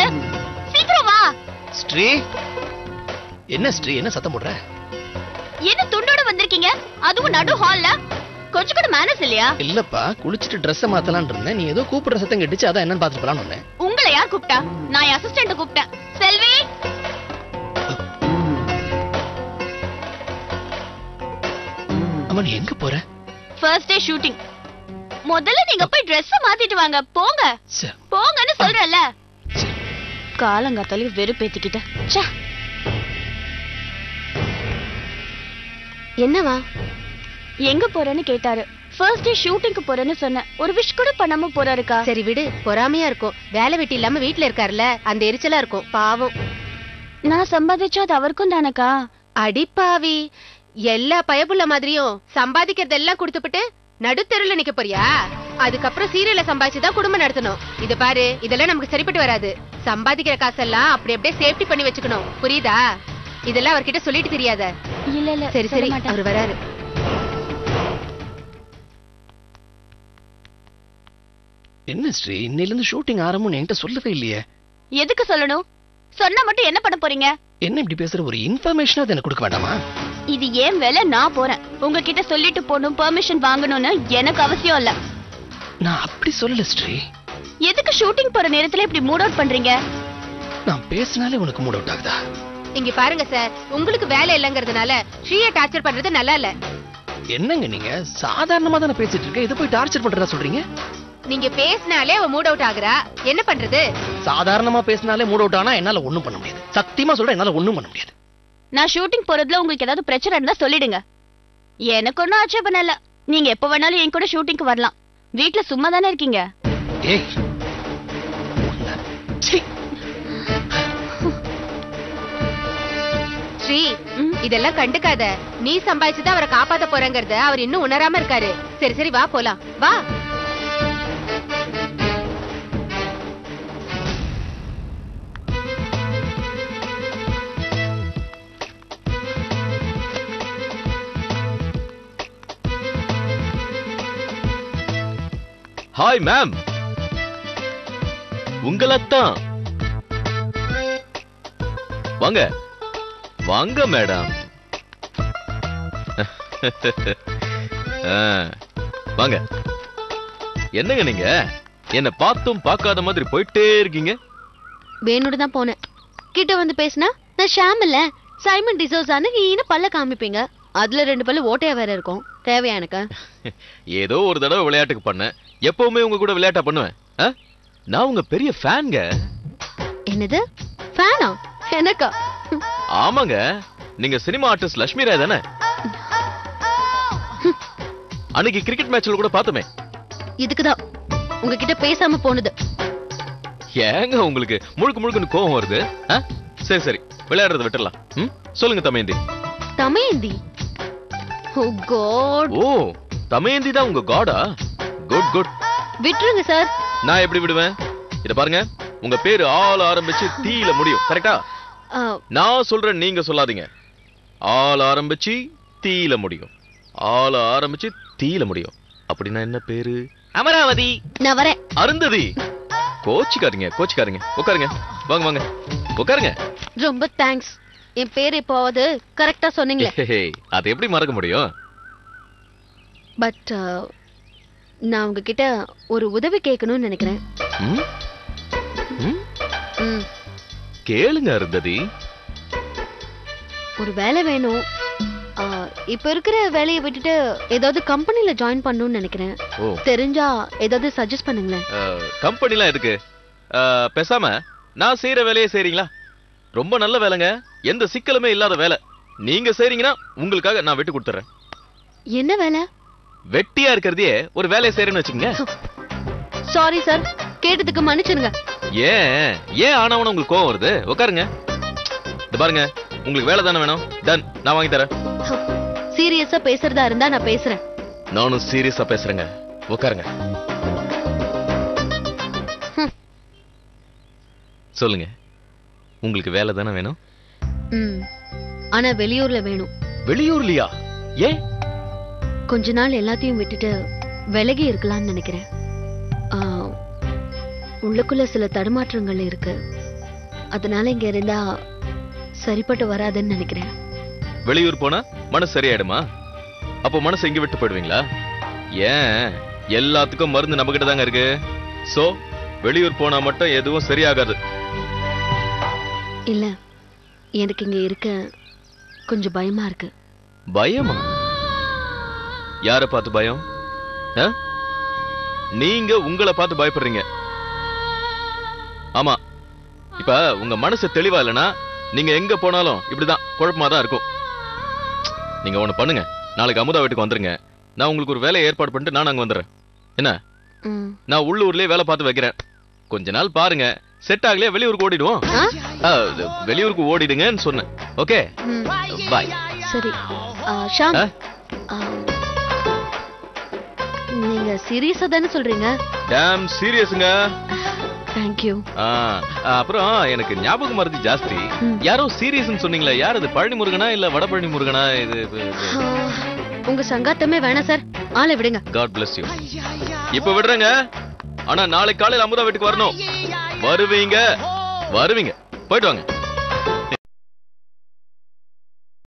சீக்கிரம் வா ஸ்ரீ என்ன ஸ்ரீ என்ன சத்தம் போடுற என்ன துண்டோட வந்திருக்கீங்க அதுவும் நடு ஹால்ல கொஞ்சம் கூட மேனஸ் இல்லையா இல்லப்பா குளிச்சிட்டு ட்ரெஸ்ஸை மாத்தலாம்னு இருந்தேன் நீ ஏதோ கூப்பிடுற சத்தம் கெட்டுச்சு அதான் என்னன்னு பாத்துட்டு போலான்னு வந்தேன் உங்களை யார் கூப்பிட்டா நான் என் அசிஸ்டன்ட் கூப்பிட்டேன் செல்வி அம்மா நீ எங்க போற ஃபர்ஸ்ட் டே ஷூட்டிங் முதல்ல நீங்க போய் Dress மாத்திட்டு வாங்க போங்க சரி போங்கன்னு சொல்றேன்ல சரி காலங்காத்தாலே வெறுப்பேத்திக்கிட்ட ச்சே என்னவா எங்க போறேன்னு கேட்டாரு ஃபர்ஸ்ட் டே ஷூட்டிங்க்கு போறேன்னு சொன்னேன் ஒரு விஷ் கூட பண்ணாம போறாருக்கா சரி விடு பொறாமையா இருக்கும் வேலை வெட்டி இல்லாம வீட்ல இருக்காருல்ல அந்த எரிச்சலா இருக்கும் பாவம் நான் சம்பாதிச்சா அது அவருக்கும் தானக்கா அடிப்பாவி எல்லா பயபுள்ள மாதிரியும் சம்பாதிக்கிறதெல்லாம் கொடுத்துப்புட்டு நடுத்தெருல நிக்க போறியா அதுக்கப்புறம் சீரியல சம்பாதிச்சுதான் குடும்பம் நடத்தணும் இது பாரு இதெல்லாம் நமக்கு சரிப்பட்டு வராது சம்பாதிக்கிற காசெல்லாம் அப்படி அப்படியே சேஃப்டி பண்ணி வச்சுக்கணும் புரியுதா இதெல்லாம் அவர்கிட்ட சொல்லிட்டு தெரியாத இல்ல இல்ல சரி சொல்ல சரி மாட்டேன். அவர் வராரு என்ன ஸ்ரீ இன்னையில இருந்து ஷூட்டிங் ஆரம்பம்னு என்கிட்ட சொல்லவே இல்லையே எதுக்கு சொல்லணும் சொன்னா மட்டும் என்ன பண்ண போறீங்க என்ன இப்படி பேசுற ஒரு இன்ஃபர்மேஷனா எனக்கு கொடுக்க வேண்டாமா இது ஏன் வேலை நான் போறேன் உங்ககிட்ட சொல்லிட்டு போகணும் பெர்மிஷன் வாங்கணும்னு எனக்கு அவசியம் இல்ல நான் அப்படி சொல்லல ஸ்ரீ எதுக்கு ஷூட்டிங் போற நேரத்துல இப்படி மூட் அவுட் பண்றீங்க நான் பேசினாலே உனக்கு மூட் அவுட் ஆகுதா இங்க பாருங்க சார் உங்களுக்கு வேலை இல்லங்கறதுனால ஸ்ரீய டார்ச்சர் பண்றது நல்லா இல்ல என்னங்க நீங்க சாதாரணமா தானே பேசிட்டு இருக்க இதை போய் டார்ச்சர் பண்றதா சொல்றீங்க நீங்க பேசினாலே அவ மூட் அவுட் ஆகுறா என்ன பண்றது சாதாரணமா பேசினாலே மூட் அவுட் ஆனா என்னால ஒண்ணும் பண்ண முடியாது சத்தியமா சொல்றேன் என்னால ஒண்ணும் பண்ண முடியாது நான் ஷூட்டிங் போறதுல உங்களுக்கு ஏதாவது பிரச்சனை இருந்தா சொல்லிடுங்க எனக்கு ஒன்னும் ஆட்சேபம் இல்ல நீங்க எப்ப வேணாலும் என் கூட ஷூட்டிங்க்கு வரலாம் வீட்ல சும்மா தானே இருக்கீங்க ஏய் உன்னை- சீ. ஸ்ரீ ம். இதெல்லாம் கண்டுக்காத நீ சம்பாதிச்சுதான் அவரை காப்பாத்த போறங்கறத அவர் இன்னும் உணராம இருக்காரு சரி சரி வா போலாம் வா ஹாய் மேம் உங்களைத்தான் வாங்க வாங்க மேடம் ஆ, வாங்க என்னங்க நீங்க என்ன பார்த்தும் பார்க்காத மாதிரி போயிட்டே இருக்கீங்க வேணுட்டு தான் போனேன் கிட்ட வந்து பேசினா நான் ஷாம் இல்ல சைமன் டிசோசான்னு நீனு பல்ல காமிப்பீங்க அதுல ரெண்டு பல்லு ஓட்டையா வேற இருக்கும் தேவையா எனக்கு ஏதோ ஒரு தடவை விளையாட்டுக்கு பண்ணேன் எப்பவுமே உங்க கூட விளையாட்டா பண்ணுவேன் ஆ? நான் உங்க பெரிய ஃபேன்ங்க என்னது ஃபேனா எனக்கா ஆமாங்க நீங்க சினிமா ஆர்டிஸ்ட் லட்சுமி ராய் தானே அன்னைக்கு கிரிக்கெட் மேட்ச்ல கூட பார்த்தோமே இதுக்குதான் உங்ககிட்ட பேசாம போனது ஏங்க உங்களுக்கு முழுக்க முழுக்க கோவம் வருது ஆ? சரி சரி விளையாடுறத விட்டுறலாம் ம்? சொல்லுங்க தமேந்தி தமயந்தி ஓ காட் ஓ தமேந்தி தான் உங்க காடா குட் குட் விட்டுருங்க சார் நான் எப்படி விடுவேன் இத பாருங்க உங்க பேரு ஆள் ஆரம்பிச்சு தீயில முடியும் கரெக்டா ஆ, நான் சொல்றேன் நீங்க சொல்லாதீங்க ஆள் ஆரம்பிச்சு தீயில முடியும் ஆள் ஆரம்பிச்சு தீயில முடியும் அப்படின்னா என்ன பேரு அமராவதி நான் வரேன் அருந்ததி கோச்சிக்காதீங்க கோச்சிக்காதீங்க உட்காருங்க வாங்க வாங்க உட்காருங்க ரொம்ப தேங்க்ஸ் என் பேர் இப்போவது கரெக்டா சொன்னீங்களே ஹே, அது எப்படி மறக்க முடியும் பட் நான் உங்ககிட்ட ஒரு உதவி கேட்கணும்னு நினைக்கிறேன் ம்? ம்? ம், கேளுங்க அருந்ததி ஒரு வேலை வேணும் ஆ, இப்ப இருக்கிற வேலையை விட்டுட்டு ஏதாவது கம்பெனில ஜாயின் பண்ணணும்னு நினைக்கிறேன் ஓ தெரிஞ்சா ஏதாவது சஜஸ்ட் பண்ணுங்களேன் கம்பெனிலாம் எதுக்கு அஹ், பேசாம நான் செய்யற வேலையை செய்றீங்களா ரொம்ப நல்ல வேலைங்க எந்த சிக்கலுமே இல்லாத வேலை நீங்க செய்றீங்கன்னா உங்களுக்காக நான் விட்டு கொடுத்துறேன் என்ன வேலை வெட்டியா இருக்கிறதையே ஒரு வேலையை செய்யறேன்னு வச்சுக்கோங்க சாரி சார் கேட்டதுக்கு மன்னிச்சிருங்க ஏன் ஏன் ஆனவன உங்களுக்கு கோவம் வருது உட்காருங்க இது பாருங்க உங்களுக்கு வேலை தானே வேணும் டன் நான் வாங்கி தரேன் சீரியஸா பேசுறதா இருந்தா நான் பேசுறேன் நானும் சீரியஸா பேசுறேங்க உட்காருங்க ஹம். சொல்லுங்க உங்களுக்கு வேலை தானே வேணும் ம் ஆனா வெளியூர்ல வேணும் வெளியூர்லயா ஏன் கொஞ்ச நாள் எல்லாத்தையும் விட்டுட்டு விலகி இருக்கலாம்னு நினைக்கிறேன் ஆ, உள்ளுக்குள்ள சில தடுமாற்றங்கள் இருக்கு அதனால இங்க இருந்தா சரிப்பட்டு வராதுன்னு நினைக்கிறேன் வெளியூர் போனா மனசு சரியாயிடுமா அப்போ மனசு எங்க விட்டு போயிடுவீங்களா ஏன் எல்லாத்துக்கும் மருந்து நம்ம கிட்ட தாங்க இருக்கு சோ வெளியூர் போனா மட்டும் எதுவும் சரியாகாது இல்ல எனக்கு இங்க இருக்க கொஞ்சம் பயமா இருக்கு பயமா யார பார்த்து பயம் ஆ? நீங்க உங்களை பார்த்து பயப்படுறீங்க ஆமா இப்ப உங்க மனசு தெளிவா இல்லனா நீங்க எங்க போனாலும் இப்படிதான் குழப்பமா தான் இருக்கும் நீங்க ஒண்ணு பண்ணுங்க நாளைக்கு அமுதா வீட்டுக்கு வந்துருங்க நான் உங்களுக்கு ஒரு வேலையை ஏற்பாடு பண்ணிட்டு நான் அங்க வந்துடுறேன் என்ன ம். நான் உள்ளூர்லயே வேலை பார்த்து வைக்கிறேன் கொஞ்ச நாள் பாருங்க செட் ஆகலையா வெளியூருக்கு ஓடிடுவோம் ஆ? ஆ, இது வெளியூருக்கு ஓடிடுங்கன்னு சொன்னேன் ஓகே ம். பாய் சரி ஆ, ஷாம் ஆ? ஆ, நீங்க சீரியஸா தானே சொல்றீங்க டேம் சீரியஸுங்க தேங்க்யூ ஆ, அப்புறம் எனக்கு ஞாபக மருதி ஜாஸ்தி ம். யாரோ சீரியஸ்னு சொன்னீங்களா யார் இது பழனி முருகனா இல்ல வடபழனி முருகனா இது உங்க சங்காத்தமே வேணாம் சார் ஆளை விடுங்க காட் bless யூ இப்ப விடுறேங்க ஆனா நாளைக்கு காலையில அமுதா வீட்டுக்கு வரணும் வருவீங்க வருவீங்க போயிட்டு வாங்க